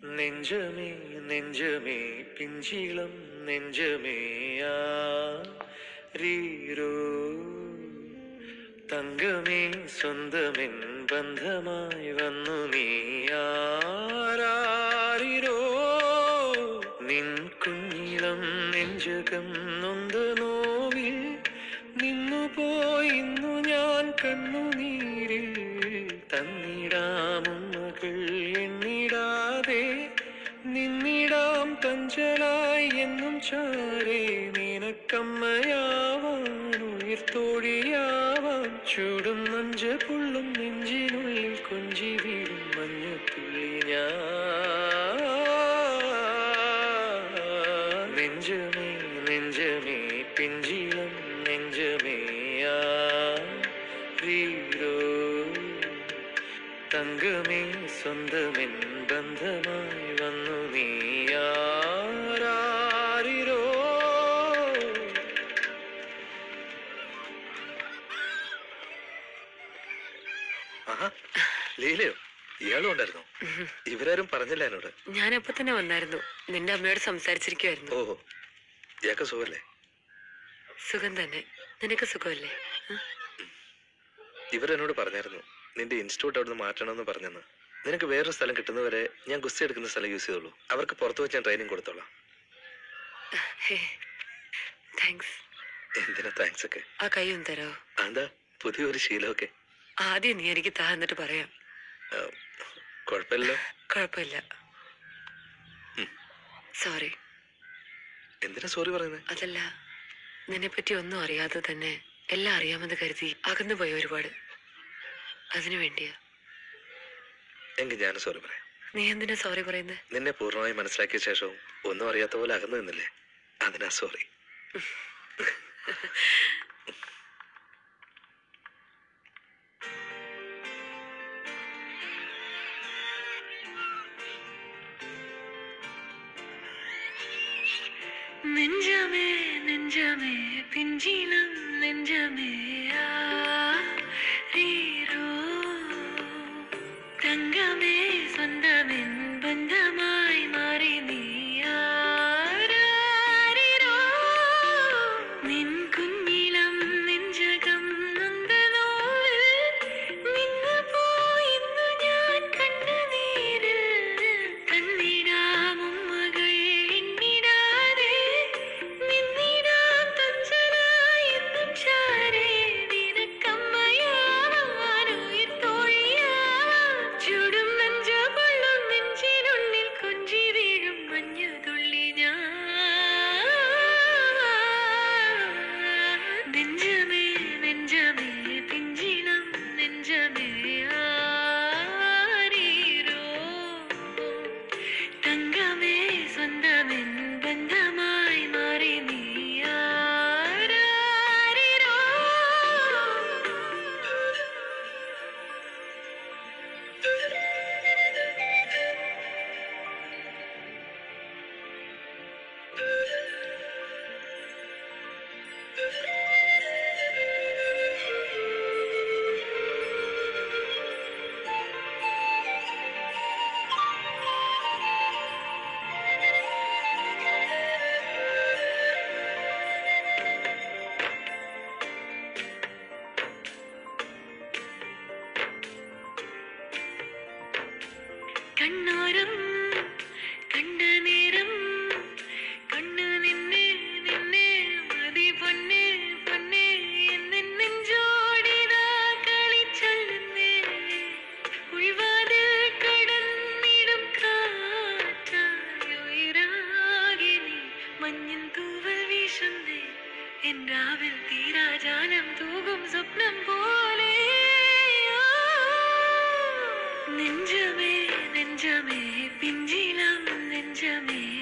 നെഞ്ചമേ നെഞ്ചമേ പിഞ്ചിളം നെഞ്ചമേ ആരീരോ തങ്കമേ സ്വന്തമെൻ ബന്ധമായി വന്നു നീ ആരാരിരോ നിൻ കുഞ്ഞിളം നെഞ്ചകം നൊന്ത നോവിൽ നിന്നു പോയിന്നു ഞാൻ കണ്ണുനീരിൽ തന്നിടാമുമ്മകൾ എണ്ണിടാതെ നിന്നിടാം തഞ്ചലായി എന്നും ചാരേ നിനക്കമ്മയാവാൻ ഉയർത്തോഴിയാവാൻ ചൂടും നഞ്ച പുള്ളും നെഞ്ചിനുള്ളിൽ കൊഞ്ചി വീഴും മഞ്ഞത്തുള്ളി ഞാൻ നെഞ്ചമേ നെഞ്ചമേ പിഞ്ചിളം നെഞ്ചമേ ആരീരോ തങ്കമേ സ്വന്തമെൻ ബന്ധമായി വന്നു നീ ആരാരിരോ ആഹാ ലീലയോ ഇയാളും ഉണ്ടായിരുന്നു ഇവരാരും പറഞ്ഞില്ല എന്നോട് ഞാൻ അപ്പൊ തന്നെ വന്നായിരുന്നു നിന്റെ അമ്മയോട് സംസാരിച്ചിരിക്കുവായിരുന്നു ഓഹോ ഇയാൾക്ക് സുഖല്ലേ സുഖം തന്നെ നിനക്ക് സുഖമല്ലേ ഉം? ഇവരെന്നോട് പറഞ്ഞായിരുന്നു നിന്റെ ഇൻസ്റ്റിറ്റ്യൂട്ട് അവിടുന്ന് മാറ്റണമെന്ന് പറഞ്ഞെന്ന് നിനക്ക് വേറൊരു സ്ഥലം കിട്ടുന്നവരെ ഞാൻ ഗുസ്തി എടുക്കുന്ന സ്ഥലം യൂസ് ചെയ്തോളൂ അവർക്ക് പുറത്ത് വെച്ച് ഞാൻ ട്രെയിനിങ് കൊടുത്തോളാം ഹേ താങ്ക്സ് എന്തിനാ താങ്ക്സ് ഒക്കെ ആ കൈ ഒന്ന് തരോ എന്താ പുതിയൊരു ശീലമൊക്കെ ആദ്യം നീ എനിക്ക് താ എന്നിട്ട് പറയാം ആ, കുഴപ്പമില്ലല്ലോ കുഴപ്പമില്ല ഉം. സോറി എന്തിനാ സോറി പറയുന്നത് അതല്ല നിന്നെ പറ്റി ഒന്നും അറിയാതെ തന്നെ എല്ലാം അറിയാമെന്ന് കരുതി അകന്നു പോയ ഒരുപാട് അതിനു വേണ്ടിയാ എങ്കിൽ ഞാൻ സോറി പറയാം നീ എന്തിനാ സോറി പറയുന്നത് നിന്നെ പൂർണ്ണമായി മനസ്സിലാക്കിയ ശേഷവും ഒന്നും അറിയാത്ത പോലെ അകന്നു നിന്നില്ലേ അതിനാ സോറി നെഞ്ചമേ നെഞ്ചമേ പിഞ്ചിലം നെഞ്ചമേ ആരീരോ തങ്കമേ സ്വന്തമെൻ ബന്ധമായി മാറി നീ ആരാരിരോ നിൻ കുഞ്ഞിലം നെഞ്ചകം നൊന്ത നോവിൽ നിന്നു പോയിന്നു ഞാൻ കണ്ണുനീരിൽ തന്നിടാമുമ്മകൾ എണ്ണിടാതെ നിന്നിടാം തഞ്ചലായി എന്നും ചാരേ നിനക്കമ്മയാവാൻ ഉയിർത്തോഴിയാവാൻ ചുടും നെഞ്ച കൊള്ളും നെഞ്ചിനുള്ളിൽ കൊഞ്ചി വീഴും മഞ്ഞുതുള്ളി ഞാൻ നെഞ്ചമേ നെഞ്ചമേ പിഞ്ചിളം നെഞ്ചമേ ആരീരോ തങ്കമേ സ്വന്തമെൻ ബന്ധമായി മാറി നീ ആരാരിരോ കണ്ണോരം കണ്ട നേരം കണ്ണു നിന്നെ നിന്നെ മതി പൊന്നെ പൊന്നെ എന്ന് നെഞ്ചോടിതാ കളിച്ചൊല്ലുന്നേ ഉൾവാതിൽ കടന്നിടും കാറ്റായുയിരാകെ നീ മഞ്ഞിൻ തൂവൽ വീശുന്നേ എൻ രാവിൽ തീരാജാലം തൂകും സ്വപ്നം പോലെ നെഞ്ചമേ നെഞ്ചമേ പിഞ്ചിലം നെഞ്ചമേ